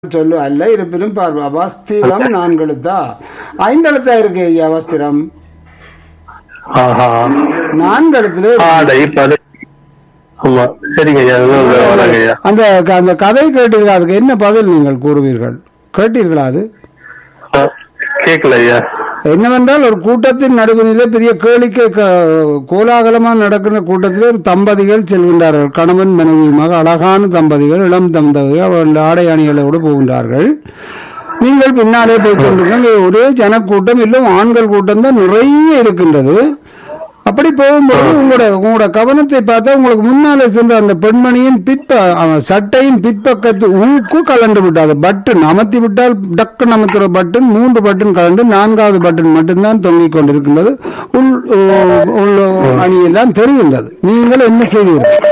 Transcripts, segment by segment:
சொல்லு அல்ல இருப்பினும் பார்வா வஸ்திரம் நான்கெழுத்தா ஐந்தெழுத்தா இருக்கு ஐயா வஸ்திரம் ஆஹா நான்கெழுத்துல ஆடை படை ஆமா சரிங்க ஐயா அதுதான் வராங்க ஐயா அந்த அந்த கதை கேட்டீர்களா அதுக்கு என்ன பதில் நீங்கள் கூறுவீர்கள் கேட்டீர்களா அது ஆ, கேட்கல ஐயா என்னவென்றால் ஒரு கூட்டத்தின் நடுவிலே பெரிய கேளிக்கை க- கோலாகலமாக நடக்கிற கூட்டத்திலே ஒரு தம்பதிகள் செல்கின்றார்கள் கணவன் மனைவியுமாக அழகான தம்பதிகள் இளம் தம்பதிகள் அவர்கள் ஆடை அணிகளோடு போகின்றார்கள் நீங்கள் பின்னாலே போய் கொண்டிருக்க ஒரே ஜனக்கூட்டம் இல்லை ஆண்கள் கூட்டம் தான் நிறைய இருக்கின்றது அப்படி போகும்போது உங்களோட உங்களோட கவனத்தை பார்த்தா உங்களுக்கு முன்னாலே சென்ற அந்த பெண்மணியின் பிற்ப அவன் சட்டையின் பிற்பக்கத்து ஊக்கு கலண்டு விட்டாது பட்டன் அமர்த்தி விட்டால் டக்கு அமர்த்துற பட்டன் மூன்று பட்டன் கலண்டு நான்காவது பட்டன் மட்டும்தான் தொங்கிக் கொண்டிருக்கின்றது உள் உள் அணியெல்லாம் தெரிகின்றது நீங்கள் என்ன செய்வீர்கள்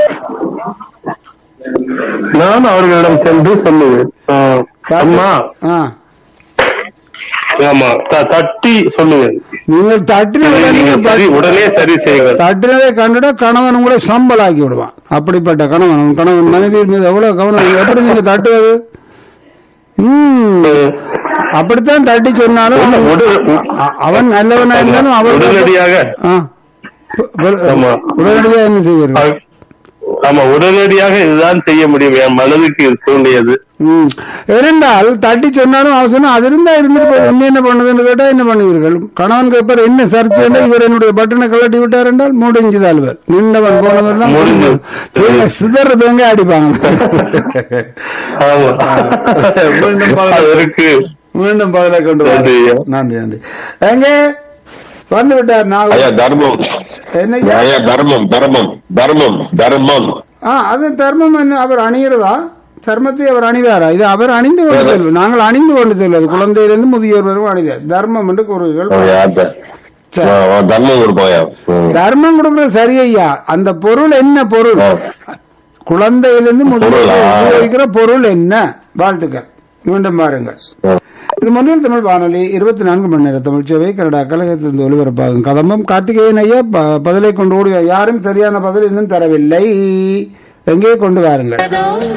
நான் அவர்களிடம் சென்று சொல்லுவேன் ஆ, அம்மா ஆ ஆமா த- தட்டி சொல்லுவேன் நீங்கள் தட்டின இதை நீங்க சரி உடனே உடனே சரி செய்யுங்கள் தட்டினதை கண்டுட கணவன் உங்களை சம்பளாக்கி விடுவான் அப்படிப்பட்ட கணவன் உன் கணவன் மனைவி மீது எவ்வளவு கவனம் எப்படி நீங்க தட்டுவது ம், அப்படித்தான் தட்டி சொன்னாலும் அவன் உட- அ- அவன் நல்லவனா இருந்தாலும் அவன் உடனடியாக ஆ. உட- ஆமா. உடனடியாக என்ன செய்வீர்கள் ஆ, ஆமா உடனடியாக இதுதான் செய்ய முடியும் என் மனதுக்கு இது தூண்டியது ம். இருந்தால் தட்டி சொன்னாலும் அவன் சொன்னா அது இருந்தா இருந்துட்டு போய் என்ன என்ன பண்ணுதுன்னு கேட்டா என்ன பண்ணுவீர்கள் கணவன் கேட்பார் என்ன சர்ச்சை என்றால் இவர் என்னுடைய பட்டனை கழட்டி விட்டார் என்றால் முடிஞ்சது அல்வர் நின்றவன் போனவன் தான் முடிஞ்சு. சிதற தேங்க அடிப்பாங்க ஆமா மீண்டும் பகல- அதற்கு மீண்டும் பதிலை கொண்டு வா. நன்றி ஐயா. நன்றி நன்றி எங்க வந்து விட்டார் நான் ஐயா தர்மம் என்ன ஐயா தர்மம் தர்மம் தர்மம் தர்மம் ஆ அது தர்மம் என்ன அவர் அணிகிறதா தர்மத்தை அவர் அணிவாரா இது அவர் அணிந்து கொண்டு செல்வது நாங்கள் அணிந்து கொண்டு செல்வது குழந்தையிலிருந்து முதியோர் வரும் அணிதார் தர்மம் என்று கூறுவீர்கள் ஐயா, த- சரி. ஆ, ஆ, தர்மம் கொடுப்போம் ஐயா ம். தர்மம் கொடுக்கறது சரி ஐயா அந்த பொருள் என்ன பொருள் ஆ. குழந்தையிலிருந்து முதியோர் பொருளா? உபயோகிக்கிற பொருள் என்ன வாழ்த்துக்கள் மீண்டும் பாருங்கள் ஆ. இது மொழியில் தமிழ் வானொலி இருபத்தி நான்கு மணி நேர தமிழ் சேவை கனடா கழகத்திலிருந்து ஒலிபரப்பாகும் கதம்பம் கார்த்திகேயன் ஐயா ப- பதிலை கொண்டு ஓடி யாரும் சரியான பதில் இன்னும் தரவில்லை எங்கே கொண்டு வாருங்கள்